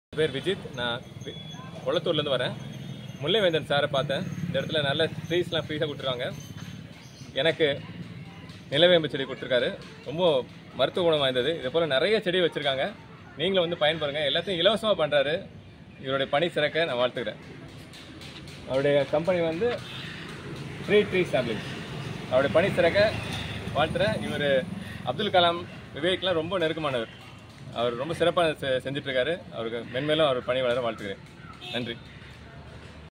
பேர் விஜித் நான் வி- கொளத்தூர்லேருந்து வரேன் முல்லைவேந்தன் சாரை பார்த்தேன் இந்த இடத்துல நல்ல ட்ரீஸ்லாம் ஃப்ரீஸாக கொடுத்துருக்காங்க எனக்கு நிலவேம்பு செடி கொடுத்துருக்காரு ரொம்ப மருத்துவ குணம் வாய்ந்தது இதே போல் நிறைய செடி வச்சுருக்காங்க நீங்களும் வந்து பயன்படுங்க எல்லாத்தையும் இலவசமாக பண்ணுறாரு இவருடைய பணி சிறக்க நான் வாழ்த்துக்கிறேன் அவருடைய கம்பெனி வந்து ஃப்ரீ ட்ரீ சாப்ளிங் அவருடைய பணி சிறக்க வாழ்த்துறேன் இவர் அப்துல் கலாம் விவேக்லாம் ரொம்ப நெருக்கமானவர் அவர் ரொம்ப சிறப்பாக செ செஞ்சிட்ருக்காரு அவருக்கு மென்மேலும் அவர் பணி வளர வாழ்த்துக்கிறேன் நன்றி